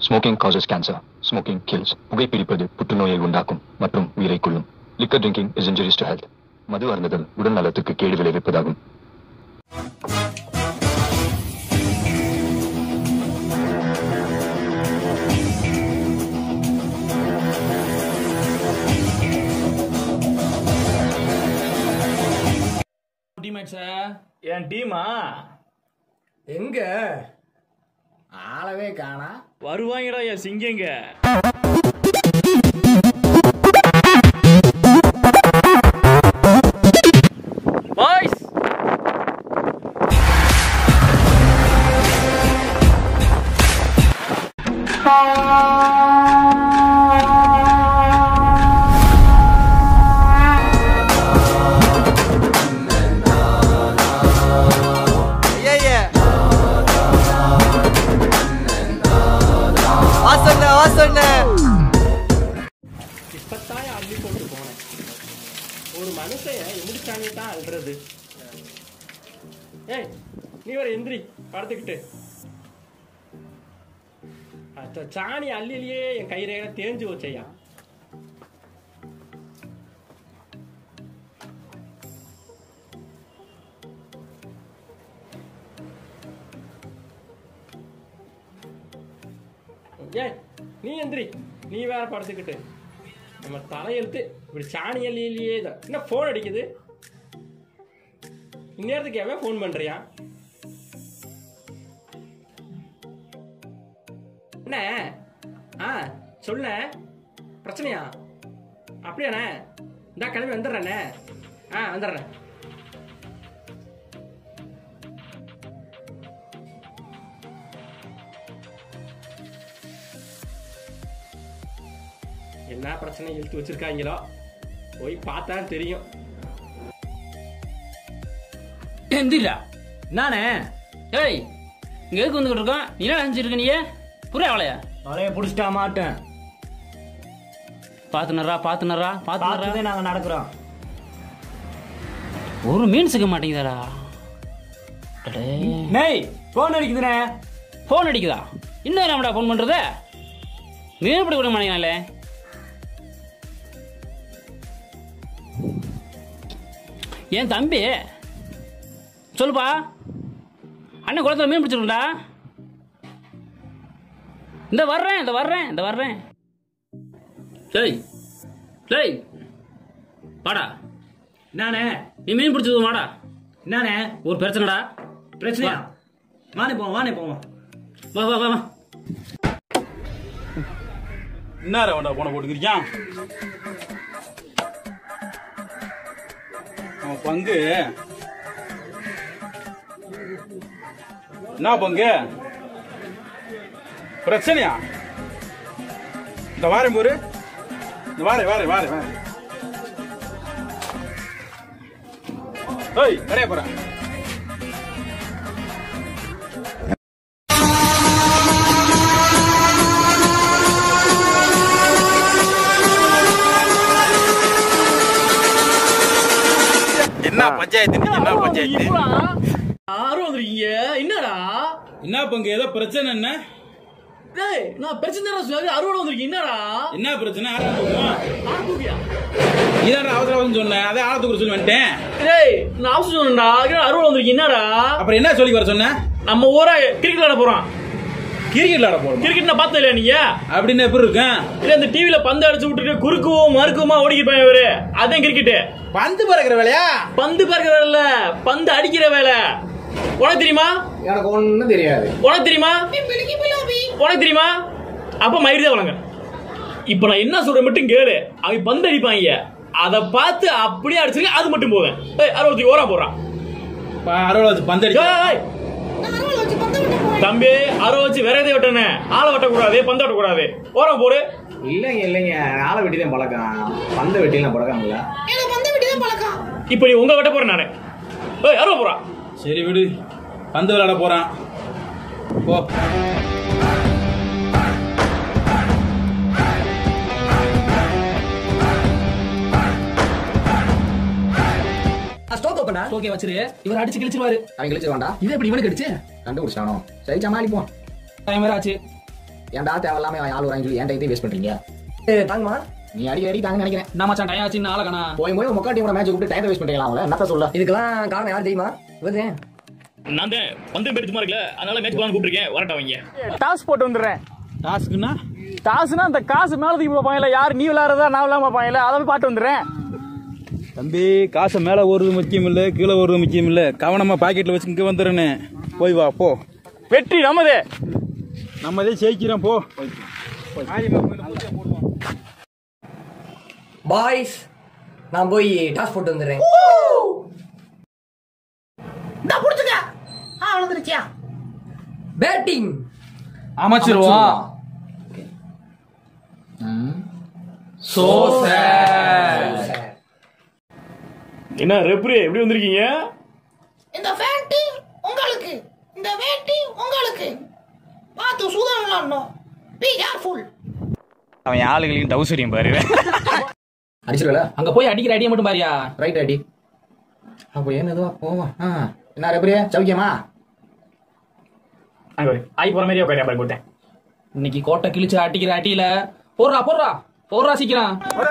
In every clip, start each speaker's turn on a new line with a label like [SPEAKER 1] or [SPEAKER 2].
[SPEAKER 1] Smoking causes cancer smoking kills புகைப்பிடிப்பது புற்றுநோயை உண்டாக்கும் மற்றும் உயிரை கொள்ளும் liquor drinking is injurious to health மது அருந்துதல் உடல் நலத்துக்கு கேடு விளைவிப்பதாகும்
[SPEAKER 2] டீம்மேட்ஸா
[SPEAKER 3] என் டீமா
[SPEAKER 2] எங்க ஆளவே காணா
[SPEAKER 3] வருவாங்கடா என் சிங்கங்க பாய்ஸ்
[SPEAKER 4] ஐயா வாசண்ண வாசண்ண
[SPEAKER 3] இப்பத்தான் அள்ளி போட்டு போனேன் ஒரு மனுஷன் எந்திரிச்சானே தான் அல்றது ஏய் நீ வர எந்திரி படுத்துக்கிட்டு அத்த சாணி அள்ளிலேயே என் கை ரேகை தேஞ்சு வச்சையா ஏய் நீ எந்திரி நீ வேற படுத்துக்கிட்டு நம்ம தலையெழுத்து இப்படி சாணி அள்ளியிலேயே தான் என்ன ஃபோன் அடிக்குது இந்நேரத்துக்கு எவன் ஃபோன் பண்றியா என்ன ஆ சொல்லுண்ணே பிரச்சனையா அப்படியாண்ணே இந்தா கிளம்பி வந்துடுறேண்ணே ஆ வந்துடுறேன் என்ன பிரச்சனை இழுத்து வச்சிருக்காங்களோ போய் பார்த்தா தெரியும்
[SPEAKER 2] எந்திரா நானே ஏய் இங்க எதுக்கு வந்துகிட்டு இருக்கோம் நீ என்ன நினைச்சிருக்க நீ புரிய அவளையா
[SPEAKER 3] வலைய பிடிச்சிட்டா மாட்டேன்
[SPEAKER 2] பாத்துனரா பாத்துனரா பாத்துனரா
[SPEAKER 3] பார்த்துதான் நாங்க நடக்கிறோம்
[SPEAKER 2] ஒரு மீன் சிக்க மாட்டேங்குதாடா
[SPEAKER 3] நெய் ஃபோன் அடிக்குதுண்ணே
[SPEAKER 2] ஃபோன் அடிக்குதா இன்னும் நம்மடா ஃபோன் பண்றது மீன் பிடி விட மாட்டேங்கிறாங்களே என் தம்பி சொல்லுப்பா அண்ணன் குளத்துல மீன் பிடிச்சிருக்கா இந்த வர்றேன் இந்த வர்றேன் இந்த வர்றேன் சரி சரி வாடா
[SPEAKER 3] நானே
[SPEAKER 2] நீ மீன் பிடிச்சது வாடா
[SPEAKER 3] நானே
[SPEAKER 2] ஒரு பிரச்சனைடா
[SPEAKER 3] பிரச்சனையா வானே போவோம் வானே போவோம்
[SPEAKER 2] வா வா வா வா
[SPEAKER 5] என்ன வேண்டா போன போட்டுக்கிறியான் அவன் பங்கு என்ன பங்கு பிரச்சனையா இந்த வாரம் போரு இந்த வாரே வாரே வாரே வாரே ஏய் கரையா போறேன் என்ன பஞ்சாயத்து நீ? என்ன பஞ்சாயத்து
[SPEAKER 3] யாரும் வந்துருக்கீங்க என்னடா
[SPEAKER 5] என்ன பங்கு ஏதோ பிரச்சனை என்ன
[SPEAKER 3] டேய் நான் பிரச்சனை சொல்லி அறுவடை வந்திருக்கீங்க என்னடா
[SPEAKER 5] என்ன பிரச்சனை ஆரம்பம் தூக்குமா
[SPEAKER 3] ஆரம்பியா
[SPEAKER 5] இதான் அவசர அவசரம் சொன்னேன் அதே ஆழத்துக்கு சொல்லி வந்துட்டேன்
[SPEAKER 3] டேய் நான் அவசரம் சொன்னேன்டா அறுவடை வந்திருக்கீங்க என்னடா
[SPEAKER 5] அப்புறம் என்ன சொல்லி வர சொன்ன
[SPEAKER 3] நம்ம ஊரா கிரிக்கெட் விளையாட போறோம்
[SPEAKER 5] கிரிக்கெட் விளையாட போறோம்
[SPEAKER 3] கிரிக்கெட் நான் பார்த்தது இல்லையா நீங்க
[SPEAKER 5] அப்படின்னு எப்படி இருக்கேன்
[SPEAKER 3] இல்ல இந்த டிவில பந்து அடிச்சு விட்டுட்டு குறுக்குவும் மறுக்குமா ஓடிக்கிருப்பாங்க இவரு அதான் கிரிக்கெட்
[SPEAKER 5] பந்து பறக்கிற வேலையா
[SPEAKER 3] பந்து பறக்கிற இல்ல பந்து அடிக்கிற வேலை உனக்கு தெரியுமா
[SPEAKER 2] எனக்கு ஒன்றும் தெரியாது
[SPEAKER 3] உனக்கு தெரியுமா உனக்கு தெரியுமா அப்ப மயிர்தான் வளங்க இப்ப நான் என்ன சொல்றேன் மட்டும் கேளு அவங்க பந்து அடிப்பாங்க அத பார்த்து அப்படியே அடிச்சிருக்க அது மட்டும் போவேன் ஏய் அறுபத்தி ஓரா போறான்
[SPEAKER 5] அறுவலை வச்சு பந்து அடிக்க
[SPEAKER 3] ஏய், தம்பி அரை வச்சு விரதே வெட்டனே ஆளை வெட்டக்கூடாது பந்து வெட்டக்கூடாது ஓரம் போடு
[SPEAKER 2] இல்லைங்க இல்லைங்க ஆளை வெட்டி தான் பழக்கம் பந்த வெட்டிலாம் பழக்கம்ல
[SPEAKER 3] இப்ப நீ உங்க வெட்ட போறேன் நானு ஏய் அறுவ போறான்
[SPEAKER 5] சரி விடு பந்து விளையாட போறான் போ
[SPEAKER 2] ஸ்டோக் ஓப்பனா
[SPEAKER 3] ஓகே வச்சிரு இவர் அடிச்சு கிழிச்சிருவாரு
[SPEAKER 2] அவங்க கழிச்சு வேண்டாம்
[SPEAKER 3] இது எப்படி இவனுக்கு அடிச்சு
[SPEAKER 2] கண்டுபிடிச்சானோ சரி சமாளிப்போம்
[SPEAKER 3] டைம் வேற ஆச்சு
[SPEAKER 6] ஏன்டா தேவையில்லாம அவன் ஆள் வராங்கன்னு சொல்லி என் டைத்தையும் வேஸ்ட் பண்றீங்க தாங்கம்மா நீ அடி அடி தாங்க நினைக்கிறேன்
[SPEAKER 2] நான் மச்சான் டைம் ஆச்சு ஆளக்கணா
[SPEAKER 6] போய் போய் மொக்கா டீமோட மேட்ச் கூப்பிட்டு டைத்தை வேஸ்ட் பண்றீங்களா அவங்கள என்னத்த சொல்ல இதுக்கெல்லாம் காரணம் யார் தெரியுமா இவரு
[SPEAKER 3] நான் தான் வந்து பேர் சும்மா இருக்கல அதனால மேட்ச் போலான்னு கூப்பிட்டுருக்கேன் வரட்டும் அவங்க
[SPEAKER 7] டாஸ் போட்டு வந்துடுறேன்
[SPEAKER 5] டாஸ்க்குன்னா
[SPEAKER 7] டாஸ்னா அந்த காசு மேல தூக்கி பார்ப்பாங்கல்ல யார் நீ விளையாடுறதா நான் விளையாட பார்ப்பாங்கல்ல அதை போய் பாட்டு வந்துடுறேன்
[SPEAKER 5] தம்பி காசை மேலே ஓடுறது முக்கியம் இல்லை கீழே ஓடுறது முக்கியம் இல்லை கவனமாக பாக்கெட்டில் வச்சு இங்கே வந்துடுறேன்னு போய் வா போ
[SPEAKER 7] வெற்றி நமது
[SPEAKER 5] நம்ம இதே ஜெயிக்கிறோம் போ
[SPEAKER 6] பாய்ஸ் நான் போய் டாஸ் போட்டு வந்துடுறேன் பேட்டிங்
[SPEAKER 2] அமைச்சிருவா சோ
[SPEAKER 3] என்ன ரெப்ரி எப்படி வந்திருக்கீங்க
[SPEAKER 8] இந்த வேட்டி உங்களுக்கு இந்த வேட்டி உங்களுக்கு பார்த்து சுதா விளாடணும் பி கேர்ஃபுல்
[SPEAKER 7] அவன் ஆளுகளுக்கு டவுசரியம் பாரு
[SPEAKER 6] அடிச்சிருவல
[SPEAKER 2] அங்க போய் அடிக்கிற அடியை மட்டும் பாரியா
[SPEAKER 6] ரைட் அடி அப்போ என்னதுவா போவா ஆ என்ன ரெபரியா சௌக்கியமா
[SPEAKER 3] அங்க வரு. ஆய் போற மாதிரியே உட்காரு அப்புறம் போட்டேன்
[SPEAKER 2] இன்னைக்கு கோட்டை கிழிச்சு அடிக்கிற அடியில போடுறா போடுறா போடுறா சீக்கிரம்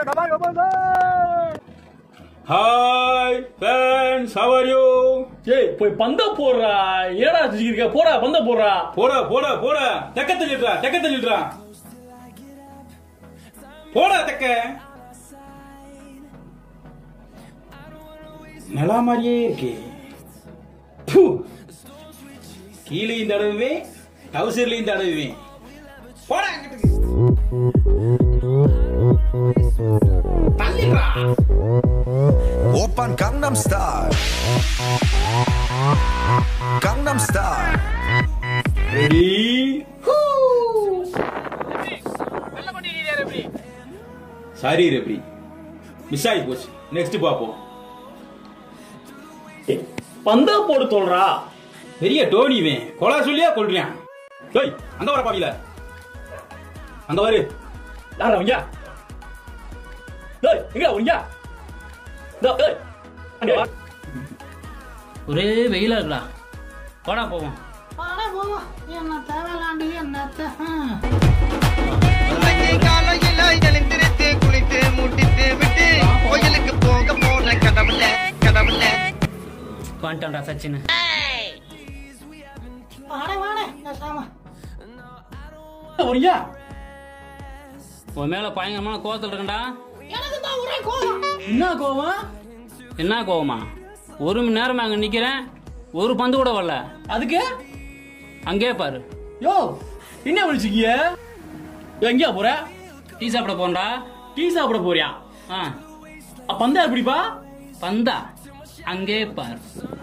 [SPEAKER 5] hi fans how are you
[SPEAKER 3] ஏய் போய் பந்த போடுறா ஏடா இருக்க போடா பந்த போடுறா
[SPEAKER 5] போடா போடா போடா தெக்க தள்ளிடுறா தெக்க தள்ளிடுறா போடா தெக்க நல்லா மாதிரியே இருக்கு ப்பு. கீழையும் தடவுவேன் டவுசர்லையும் தடவுவேன் போடா அங்கிட்டு.
[SPEAKER 9] 오빤 강남스타일 강남스타일
[SPEAKER 5] ரெடி சாரி ரெப்ரி மிஸ் ஆகி போச்சு நெக்ஸ்ட் பாப்போம்
[SPEAKER 3] ஏய், பந்த போடு சொல்றா
[SPEAKER 5] பெரிய டோனிவேன் கொலை சொல்லியா கொள்றியான் டேய் அங்க வர பாவில அங்க வரு
[SPEAKER 3] யாரா அவங்க டேய் எங்க அவங்க டேய் டேய் அங்க வா
[SPEAKER 2] ஒரே வெயிலா இருக்குடா போடா போவோம்
[SPEAKER 8] வாடா போவா என்ன தேவையில்லாண்டு என்னத்த
[SPEAKER 4] காலையில எழுந்திருத்து குளித்து முட்டித்து விட்டு கோயிலுக்கு போக போற கடவுள கடவுள
[SPEAKER 2] வந்துட்டான்டா சச்சின்
[SPEAKER 8] வாடா வாடா பேசாம
[SPEAKER 3] வரீங்க
[SPEAKER 2] உன் மேல பயங்கரமான கோவத்தில் இருக்கேன்டா
[SPEAKER 8] எனக்கு தான் ஒரே கோவம்
[SPEAKER 3] என்ன கோவம்
[SPEAKER 2] என்ன கோவமா ஒரு மணி நேரம் அங்க நிக்கிறேன் ஒரு பந்து கூட வரல
[SPEAKER 3] அதுக்கு
[SPEAKER 2] அங்கே பாரு
[SPEAKER 3] யோ என்ன விളിச்சிக்கீங்க எங்கயா போற
[SPEAKER 2] டீ சாப்பிட போண்டா
[SPEAKER 3] டீ சாப்பிட போறியா
[SPEAKER 2] ஆ
[SPEAKER 3] அப்ப பந்தா எப்படிப்பா
[SPEAKER 2] பந்தா அங்கே பாரு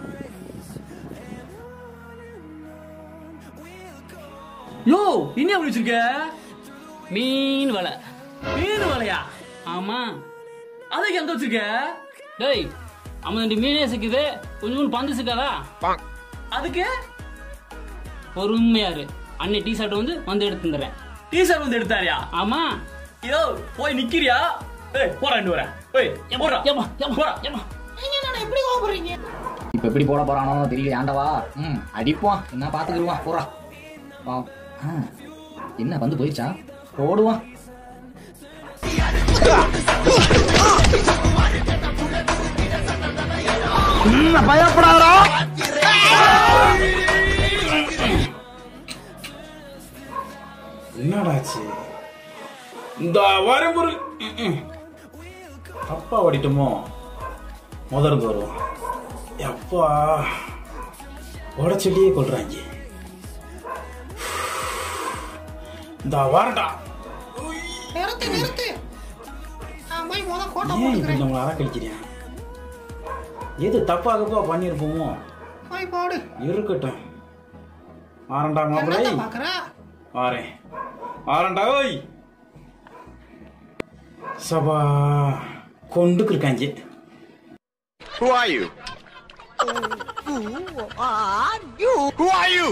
[SPEAKER 3] யோ என்ன விളിச்சிருக்க
[SPEAKER 2] மீன் வலை
[SPEAKER 3] மீன் வலையா
[SPEAKER 2] ஆமா
[SPEAKER 3] அதுக்கு எங்க வச்சிருக்க
[SPEAKER 2] டேய் அவன் மீனே சிக்குது கொஞ்சம் பந்து சிக்காதா
[SPEAKER 3] அதுக்கு
[SPEAKER 2] பொறுமையாரு அன்னை டீ ஷர்ட் வந்து வந்து எடுத்து தந்துடுறேன்
[SPEAKER 3] டீ ஷர்ட் வந்து எடுத்தாரியா
[SPEAKER 2] ஆமா
[SPEAKER 3] யோ போய் நிக்கிறியா ஏய் போறா ரெண்டு வரேன் ஏய் போறா
[SPEAKER 2] ஏம்மா, ஏம்மா,
[SPEAKER 3] போறா
[SPEAKER 2] ஏம்மா.
[SPEAKER 8] நீங்க என்ன எப்படி கோவப்படுறீங்க
[SPEAKER 6] இப்ப எப்படி போட போறானோ தெரியல ஆண்டவா ம் அடிப்போம் என்ன பாத்துக்கிடுவான் போறா வா. ஆ, என்ன வந்து போயிடுச்சா ஓடுவான்
[SPEAKER 5] என்னடாச்சு இந்த வரம்பொருள் தப்பா ஓடிட்டோமோ முதல் வரும் எப்பா ஓட சொல்லியே கொள்றாங்க இந்த வரடா
[SPEAKER 8] நிறுத்து நிறுத்து நான் போய் முத கோட்டை
[SPEAKER 5] ஏன் இப்படி
[SPEAKER 8] போட்டுக்கிறேன்
[SPEAKER 5] நம்மளை அறக்கழிக்கிறியா எது தப்பா தப்பா பண்ணியிருப்போமோ
[SPEAKER 8] போய் போடு
[SPEAKER 5] இருக்கட்டும் வாரண்டா மாப்பிள்ளை
[SPEAKER 8] என்னத்த பாக்குற
[SPEAKER 5] வாரேன் வாரண்டா ஓய் சபா கொண்டுக்கு இருக்காங்க
[SPEAKER 9] Who are you? Who are you?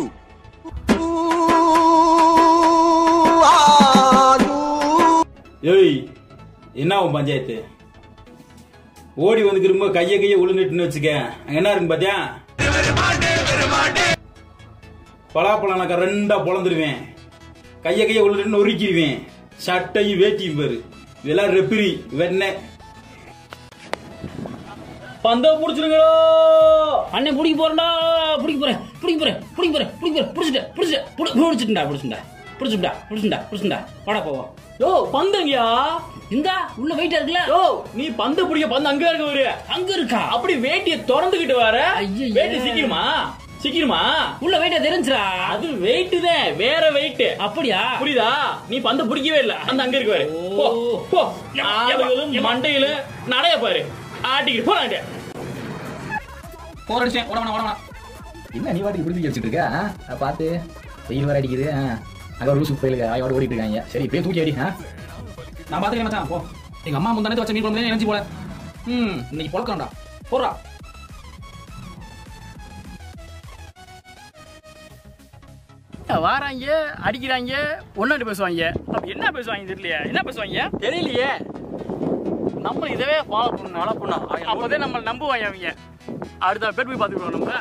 [SPEAKER 5] ஏய் என்ன உன் பஞ்சாயத்து ஓடி வந்து திரும்ப கைய கைய உளுந்துட்டுன்னு வச்சுக்க அங்க என்ன இருக்கு பாத்தியா பலாப்பழம் நான் ரெண்டா பொழந்துருவேன் கைய கைய உள்ள நொறுக்கிடுவேன் சட்டையும் வேட்டியும் பாரு இதெல்லாம் ரெப்பிரி வெண்ணெய்
[SPEAKER 3] பந்த புடிச்சிருங்களோ
[SPEAKER 2] அண்ணன் பிடிக்க போறேன்டா பிடிக்க போறேன் பிடிக்க போறேன் பிடிக்க போறேன் பிடிக்க போறேன் பிடிச்சிட்டேன் பிடிச்சிட்டேன் பிடி- பிடிச்சிட்டா பிடிச்சிட்டா பிடிச்சிட்டா பிடிச்சிட்டா பிடிச்சிட்டா வாடா போவோம்
[SPEAKER 3] யோ பந்தங்கயா
[SPEAKER 2] இந்தா உள்ள வெயிட்டா இருக்குல்ல
[SPEAKER 3] யோ நீ பந்து பிடிக்க பந்து அங்க இருக்க ஒரு
[SPEAKER 2] அங்க இருக்கா
[SPEAKER 3] அப்படி வேட்டிய திறந்துகிட்டு வர
[SPEAKER 2] ஐயையே.
[SPEAKER 3] வேட்டி சிக்கிருமா சிக்கிருமா
[SPEAKER 2] உள்ள வெயிட்டா தெரிஞ்சுடா
[SPEAKER 3] அது வெயிட் தான் வேற வெயிட்
[SPEAKER 2] அப்படியா
[SPEAKER 3] புரியுதா நீ பந்து பிடிக்கவே இல்ல அந்த அங்க இருக்கு பாரு போ போ ஆளுகளும் மண்டையில நடைய பாரு ஆட்டிக்கிட்டு போறாங்க
[SPEAKER 6] போர் அடிச்சேன் ஓட வேணாம் ஓட வேணாம் என்ன நீ வாட்டி இப்படி வச்சுட்டு இருக்க ஆ? அதை பார்த்து வெயில் வேற அடிக்குது ஆ. அங்க ஒரு லூசு பயிலுக்கு வாயோட ஓடிட்டு இருக்காங்க சரி இப்படியே தூக்கி அடி ஆ? நான் பார்த்துக்கிறேன் மச்சான் போ எங்க அம்மா முந்தானே வச்ச மீன் குழம்பு நினைச்சு போல ம் இன்னைக்கு பொழக்கண்டா போடுறா
[SPEAKER 7] வாராங்க அடிக்கிறாங்க ஒன்னாண்டு பேசுவாங்க அப்ப என்ன பேசுவாங்க தெரியலையே என்ன பேசுவாங்க
[SPEAKER 3] தெரியலையே
[SPEAKER 7] நம்ம இதவே ஃபாலோ பண்ணணும் ஃபாலோ பண்ணணும் அப்போதே நம்ம நம்புவாங்க அவங்க அடுத்த பேர் போய் பார்த்துக்குவோம் நம்ம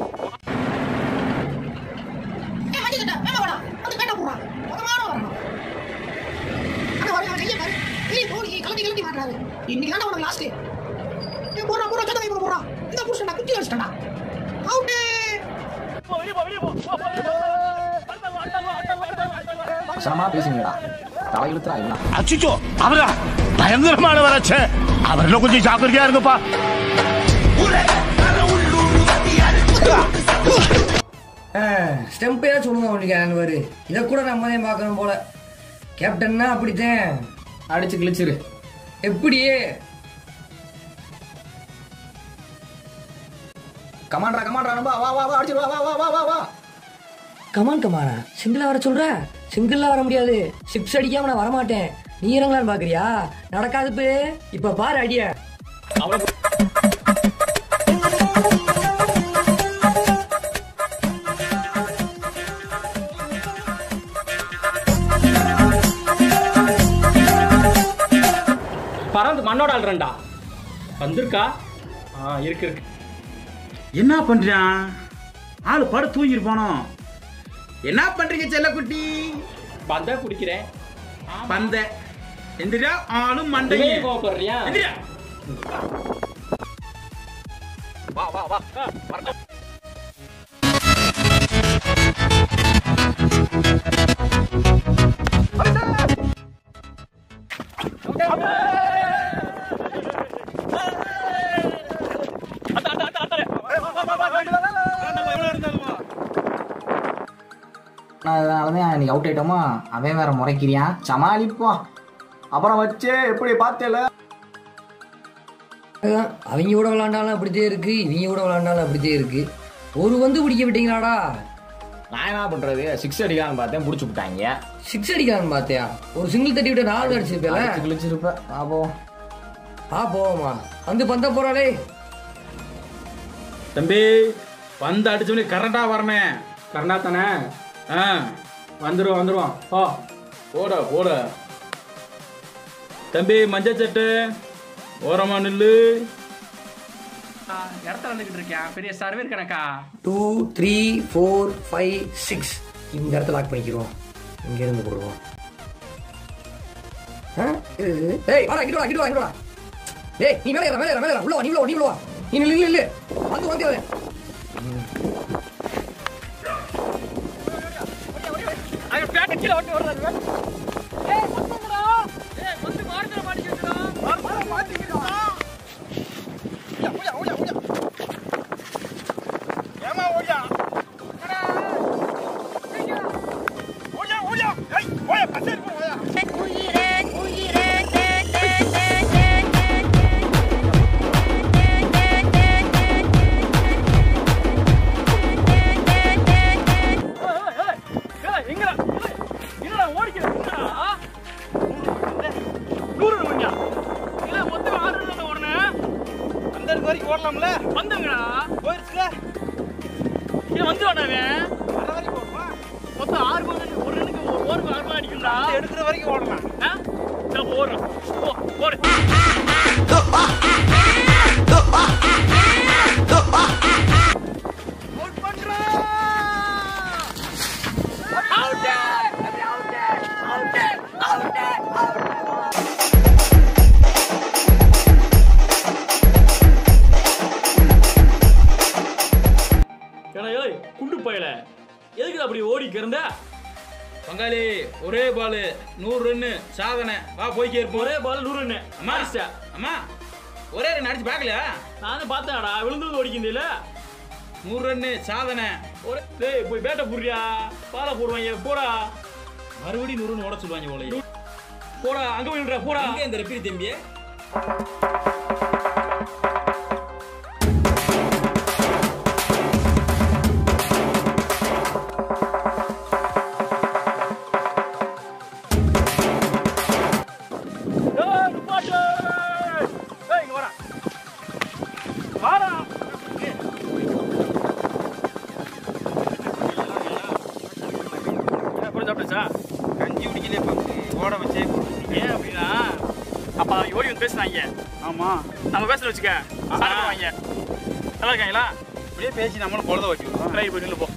[SPEAKER 8] ஏய், வண்டிக்கிட்ட, மேல வாடா. வந்து பேட்டை போடுறா. மொத்தமான வரணும். அண்ணா, வரேன், அவன் கையை பாரு. ஏய், போடி, கழட்டி, கழட்டி மாட்டுறாரு. இன்னைக்கு தான்டா உனக்கு last. ஏய், போடுறா, போடுறா, சட்டை கைப்புற போடுறா. இந்த புடிச்சிட்டா, குத்தி வச்சிட்டா. Out.
[SPEAKER 6] சனமா பேசுங்கடா தலை இழுத்துறா இல்ல
[SPEAKER 10] அச்சிச்சோ அவரா பயங்கரமான வராச்சே அவர்ல கொஞ்சம் ஜாக்கிரதையா இருங்கப்பா
[SPEAKER 11] ஸ்டெம்பையா சொல்லுங்க அவனுக்கு அனுவாரு இதை கூட நம்ம தான் பார்க்கணும் போல கேப்டன்னா அப்படித்தான்
[SPEAKER 6] அடிச்சு கிழிச்சிரு
[SPEAKER 11] எப்படியே
[SPEAKER 6] கமாண்டரா கமாண்டரா நம்பா வா வா வா அடிச்சிரு வா வா வா வா வா வா
[SPEAKER 11] கமான் கமானா சிங்கிளா வர சொல்ற சிங்கிளா வர முடியாது சிக்ஸ் அடிக்காம நான் வரமாட்டேன் நீ இறங்கலான்னு பாக்குறியா நடக்காது பே இப்ப பாரு அடிய
[SPEAKER 3] பறந்து மண்ணோட ஆள்றா வந்திருக்கா ஆ இருக்கு இருக்கு
[SPEAKER 5] என்ன பண்றான் ஆளு படு தூங்கிருப்பானோ என்ன பண்றீங்க செல்லக்குட்டி
[SPEAKER 3] பந்தா குடிக்கிறேன்
[SPEAKER 5] பந்த எந்திரா ஆளும்
[SPEAKER 3] இவன்
[SPEAKER 5] மண்டையும்
[SPEAKER 3] கோவப்படுறியா
[SPEAKER 5] எந்திரா
[SPEAKER 6] வா வா வா அதனால தான் இன்னைக்கு அவுட் ஆயிட்டோமா அவன் வேற முறைக்கிறியான் சமாளிப்போம் அப்புறம் வச்சு எப்படி பார்த்தேல
[SPEAKER 11] அதான், அவங்க கூட விளாண்டாலும் அப்படித்தான் இருக்கு இவங்க கூட விளாண்டாலும் அப்படித்தான் இருக்கு ஒரு வந்து பிடிக்க விட்டீங்களாடா
[SPEAKER 6] நான் என்ன பண்றது சிக்ஸ் அடிக்கலாம்னு பார்த்தேன் புடிச்சு விட்டாங்க
[SPEAKER 11] சிக்ஸ் அடிக்கலான்னு பார்த்தியா ஒரு சிங்கிள் தட்டி விட்டு நாலு அடிச்சிருப்பேல
[SPEAKER 6] அடிச்சு கிழிச்சிருப்பேன் பாப்போம்
[SPEAKER 11] ஆ போவோமா வந்து பந்த போறாளே
[SPEAKER 5] தம்பி பந்து அடிச்சவனே கரெக்டா வரணும்
[SPEAKER 3] கரெக்டா தானே
[SPEAKER 5] ஆ
[SPEAKER 3] வந்துருவோம் வந்துருவோம் ஓ
[SPEAKER 5] போட போட தம்பி மஞ்சள் சட்டு ஓரமா நில்லு
[SPEAKER 7] இடத்துல வந்துகிட்டு இருக்கேன் பெரிய சர்வே கணக்கா
[SPEAKER 11] two three four five six இந்த இடத்துல லாக் பண்ணிக்கிறோம் இங்க இருந்து போடுவோம் ஆ, இது, இது. ஏய் வாடா இங்கிட்டு வா இங்கிட்டு வா இங்கிட்டு வா ஏய் நீ மேலே ஏற மேலே ஏற மேலே ஏற உள்ள வா நீ உள்ள வா நீ உள்ள வா நீ நில்லு நில்லு நில்லு வந்து வந்து வந்து
[SPEAKER 7] அங்க பேட்டை கீழே ஓட்டு வர்றாரு ஏய் மொத்தம்டா ஏய் வந்து மார்க்கற மாட்டிக்கிட்டா மார்க்கற மாட்டிக்கிட்டா ஓடியா ஓடியா ஓடியா ஏமா ஓடியா ஓடியா ஓடியா ஏய் ஓடியா பச்சை ஓடியா எங்கடா என்னடா ஓடிக்கிறா நூறு மணியா இல்ல மொத்தம் ஆறு ரன் ஓடுனேன் அந்த இருக்கு வரைக்கும் ஓடலாம்ல வந்துங்கடா போயிருச்சுல இது வந்து ஓடாவே வர வரைக்கும் ஓடுமா மொத்தம் ஆறு பால் ஒரு ரனுக்கு ஒரு ஓவர் ஆறு பால் அடிக்கணும்டா எடுக்கிற வரைக்கும் ஓடலாம் ஆ சரி ஓடுறோம் ஓ ஓடு அவுட் பண்றா அவுட்
[SPEAKER 3] அப்படி ஓடி கிறந்த
[SPEAKER 5] பங்காளி ஒரே பால் நூறு ரன்னு சாதனை வா போய்க்கே இருப்போம்
[SPEAKER 3] ஒரே பால் நூறு ரன்னு
[SPEAKER 5] அம்மா
[SPEAKER 3] அடிச்சிட்ட.
[SPEAKER 5] அம்மா ஒரே ரன் அடிச்சு பார்க்கலையா
[SPEAKER 3] நானும் பார்த்தேன்டா விழுந்தது ஓடிக்கிந்தில்ல
[SPEAKER 5] நூறு ரன்னு சாதனை
[SPEAKER 3] ஒரே டேய் போய் பேட்டை புரியா பாலை போடுவாங்க போடா
[SPEAKER 5] மறுபடியும் நூறு ரன் ஓட சொல்லுவாங்க போல
[SPEAKER 3] போடா அங்க போயிடுறா போடா
[SPEAKER 5] எங்க இந்த ரெப்பி தம்பி
[SPEAKER 3] ஏய், நிப்பாட்டு! ஏய், இங்க வாடா. வாடா. என்ன, கூட சாப்பிட்டாச்சா?
[SPEAKER 5] கஞ்சி குடிக்கலையே பங்கு ஓட வச்சே
[SPEAKER 3] ஏன் அப்படின்னா அப்ப அவங்க ஓடி வந்து பேசுனாங்க
[SPEAKER 5] ஆமா
[SPEAKER 3] நம்ம பேசுற வச்சுக்க சாப்பிடுவாங்க நல்லா இருக்காங்களா
[SPEAKER 5] இப்படியே பேசி நம்மளும் பொழுத வச்சுக்கிறோம்
[SPEAKER 3] ட்ரை போய் நில்லு போ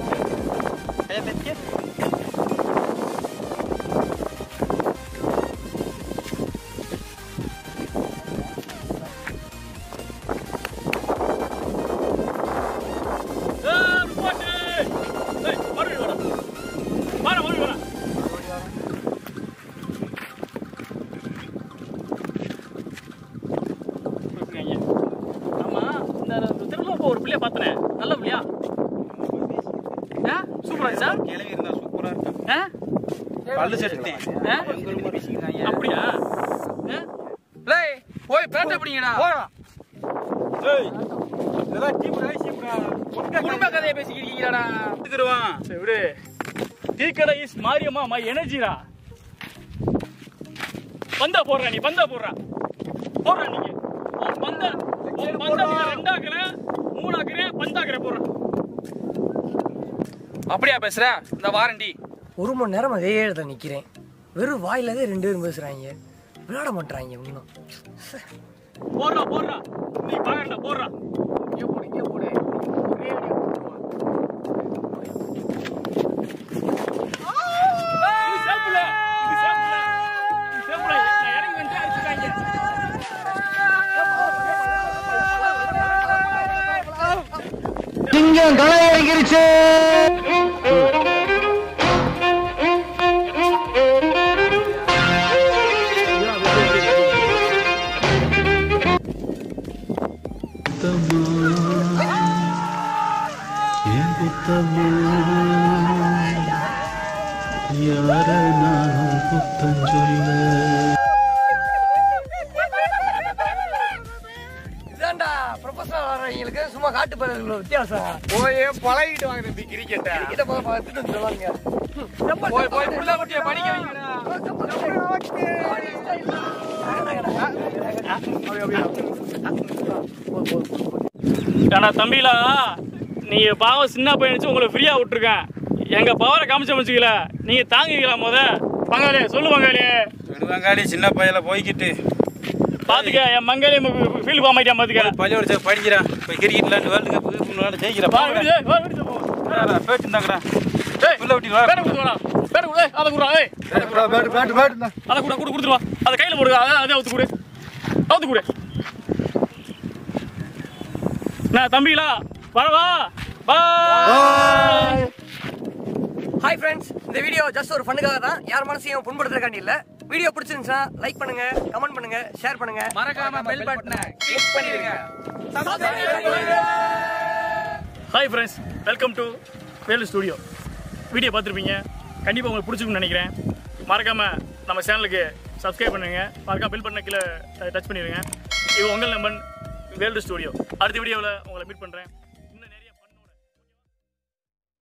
[SPEAKER 3] ஏய், நிப்பாட்டு! ஏய், மறுபடியும் வாடா. வாடா, மறுபடியும் வாடா. இருக்காங்க. ஆமா இந்த திரும்ப ஒரு பிள்ளைய பார்த்தனே நல்ல பிள்ளையா ஆ சூப்பரா இருந்துச்சா
[SPEAKER 5] கிளவி இருந்தா சூப்பரா இருக்கும்
[SPEAKER 3] ஆ
[SPEAKER 5] பல்லு செட்டு
[SPEAKER 3] ஆ? அப்படியா ஆ? டேய் போய் பேட்டை பிடிங்கடா
[SPEAKER 5] ஏய் இதெல்லாம் டீம் ரைசிப்ரா
[SPEAKER 3] குடும்ப கதையை பேசிக்கிறீங்களாடா
[SPEAKER 5] எடுத்துக்கிடுவான்
[SPEAKER 3] சரி விடு டீ கடை இஸ் மாரியம்மா மை எனர்ஜிடா பந்தா போடுறா நீ பந்தா போடுறா போடுறா நீங்க உன் பந்தா உன் பந்தா நீங்க ரெண்டாக்குற மூணாக்குற பந்தாக்குற போடுற அப்படியா பேசுற இந்த வாரண்டி
[SPEAKER 11] ஒரு மணி நேரம் அதே இடத்துல நிக்கிறேன் வெறும் வாயில தான் ரெண்டு பேரும் பேசுறாங்க விளையாட மாட்டாங்க இன்னும்
[SPEAKER 3] போடுறா போடுறா நீ பாக்கறடா போடுறா இங்க போடு இங்க போடு ஒரே அடி போடுவா. இது சேப்புல, இது சேப்புல, இது சேப்புல. நான் இறங்கி வந்து அடிச்சுட்டாங்க.
[SPEAKER 12] சிங்கம் களை இறங்கிருச்சு
[SPEAKER 11] இதான்டா ப்ரொஃபஷனல் ஆடுறவங்களுக்கு சும்மா காட்டு பயிர்களுக்கு வித்தியாசம்
[SPEAKER 3] போயே பழகிட்டு வாங்க தம்பி கிரிக்கெட்டை
[SPEAKER 11] கிட்ட போய் பார்த்துட்டு சொல்லுவாங்க
[SPEAKER 3] போய் போய் புள்ள குட்டியை படிக்க வைங்கடா ஏன்னா தம்பிலா நீங்க பாவம் சின்ன பையன் வச்சு உங்களை ஃப்ரீயா விட்டுருக்கேன் எங்க பவரை காமிச்ச வச்சுக்கல நீங்க தாங்குவீங்களா முத பங்காளி சொல்லு பங்காளி
[SPEAKER 5] விடுவாங்காடி சின்ன பையல போய்கிட்டு
[SPEAKER 3] பாத்துக்க என் மங்காளி ஃபீல் ஃபார்ம் ஆயிட்டான் பாத்துக்க
[SPEAKER 5] பள்ளியோட சேர்த்து படிக்கிறான் இப்போ கிரிக்கெட் விளையாண்டு வேர்ல்டு கப் விளையாட ஜெயிக்கிறா
[SPEAKER 3] வா, விடுதே, வா, விடுதே, போ.
[SPEAKER 5] பேட்டு இருந்தாங்கடா
[SPEAKER 3] டேய்,
[SPEAKER 5] உள்ள விட்டு வா.
[SPEAKER 3] பேட்டை கொடுத்து வாடா. பேட்டை கொடு, ஏய், அதை கொடுடா, ஏய். அதை கூட கொடு கொடுத்துட்டு வா அதை கையில போடுங்க அதை அதை அவுத்து கொடு அவுத்து கொடு நான் தம்பிகளா வரவா பாய்
[SPEAKER 11] ஹாய் ஃப்ரெண்ட்ஸ் இந்த வீடியோ ஜஸ்ட் ஒரு ஃபண்ணுக்காக தான் யார் மனசையும் புண்படுத்துறதுக்காண்டி இல்ல வீடியோ பிடிச்சிருந்துச்சா லைக் பண்ணுங்க கமெண்ட் பண்ணுங்க ஷேர் பண்ணுங்க
[SPEAKER 3] மறக்காம பெல் பட்டனை கிளிக் பண்ணிடுங்க hi friends welcome to Velu studio video பார்த்துருப்பீங்க கண்டிப்பாக உங்களுக்கு பிடிச்சிருக்கும்னு நினைக்கிறேன் மறக்காம நம்ம சேனலுக்கு சப்ஸ்கிரைப் பண்ணுங்க மறக்காம பெல் பட்டனை கீழே டச் பண்ணிடுங்க இது உங்கள் நம்பன் வேல்டு ஸ்டுடியோ அடுத்த வீடியோவில் உங்களை மீட் பண்ணுறேன்